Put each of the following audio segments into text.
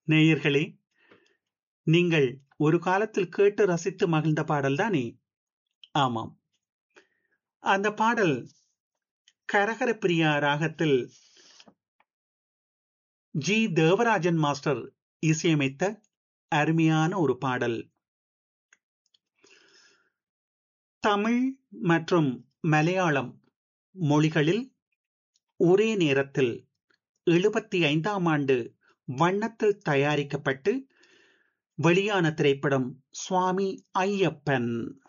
நேயர்களே நீங்கள் ஒரு காலத்தில் கேட்டு ரசித்து மகிழ்ந்த பாடல்தானே ஆமாம் அந்த பாடல் கரகர பிரியா ராகத்தில் ஜி தேவராஜன் மாஸ்டர் இசையமைத்த அருமையான ஒரு பாடல் தமிழ் மற்றும் மலையாளம் மொழிகளில் ஒரே நேரத்தில் எழுபத்தி ஐந்தாம் ஆண்டு வண்ணத்தில் தயாரிக்கப்பட்டு வெளியான திரைப்படம் சுவாமி ஐயப்பன்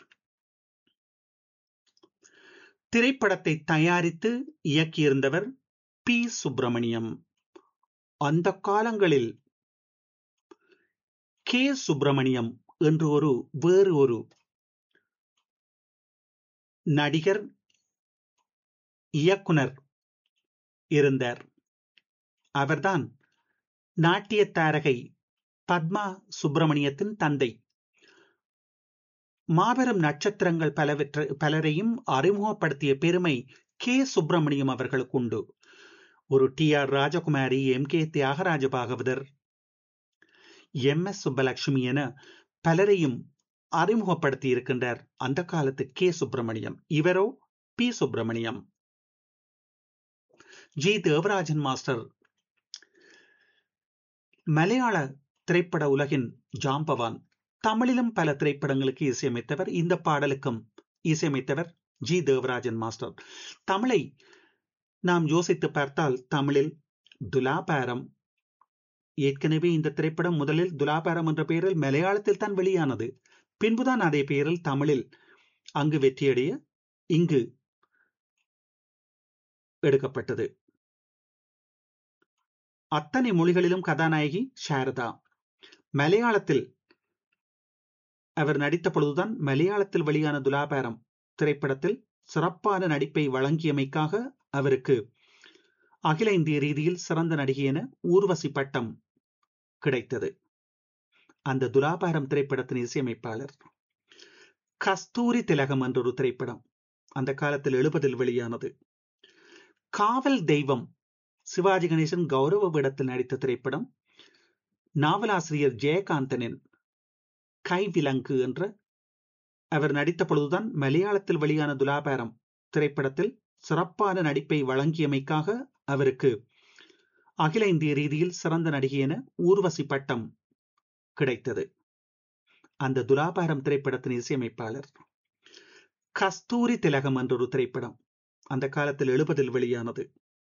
திரைப்படத்தை தயாரித்து இயக்கியிருந்தவர் பி சுப்பிரமணியம் அந்த காலங்களில் கே சுப்பிரமணியம் என்று ஒரு வேறு ஒரு நடிகர் இயக்குனர் இருந்தார் அவர்தான் நாட்டிய தாரகை பத்மா சுப்பிரமணியத்தின் தந்தை மாபெரும் நட்சத்திரங்கள் பலவற்ற பலரையும் அறிமுகப்படுத்திய பெருமை கே சுப்பிரமணியம் அவர்களுக்கு உண்டு ஒரு T R Rajakumari M K Thyagaraja Bhagavathar M S Subbulakshmi என பலரையும் அறிமுகப்படுத்தி இருக்கின்றார் அந்த காலத்து கே சுப்பிரமணியம் இவரோ P Subramaniam G Devarajan master மலையாள திரைப்பட உலகின் ஜாம்பவான் தமிழிலும் பல திரைப்படங்களுக்கு இசையமைத்தவர் இந்த பாடலுக்கும் இசையமைத்தவர் ஜி தேவராஜன் மாஸ்டர் தமிழை நாம் யோசித்து பார்த்தால் தமிழில் துலாபாரம் ஏற்கனவே இந்த திரைப்படம் முதலில் துலாபாரம் என்ற பெயரில் மலையாளத்தில் தான் வெளியானது பின்புதான் அதே பெயரில் தமிழில் அங்கு வெற்றியடைய இங்கு எடுக்கப்பட்டது அத்தனை மொழிகளிலும் கதாநாயகி சாரதா மலையாளத்தில் அவர் நடித்த பொழுதுதான் மலையாளத்தில் வெளியான துலாபாரம் திரைப்படத்தில் சிறப்பான நடிப்பை வழங்கியமைக்காக அவருக்கு அகில இந்திய ரீதியில் சிறந்த நடிகை என ஊர்வசி பட்டம் கிடைத்தது அந்த துலாபாரம் திரைப்படத்தின் இசையமைப்பாளர் கஸ்தூரி திலகம் என்ற ஒரு திரைப்படம் அந்த காலத்தில் எழுபதில் வெளியானது காவல் தெய்வம் சிவாஜி கணேசன் கௌரவ விடத்தில் நடித்த திரைப்படம் நாவலாசிரியர் ஜெயகாந்தனின் கைவிலங்கு என்ற அவர் நடித்த பொழுதுதான் மலையாளத்தில் வெளியான துலாபாரம் திரைப்படத்தில் சிறப்பான நடிப்பை வழங்கியமைக்காக அவருக்கு அகில இந்திய ரீதியில் சிறந்த நடிகை என ஊர்வசி பட்டம் கிடைத்தது அந்த துலாபாரம் திரைப்படத்தின் இசையமைப்பாளர் கஸ்தூரி திலகம் என்ற ஒரு திரைப்படம் அந்த காலத்தில் எழுபதில் வெளியானது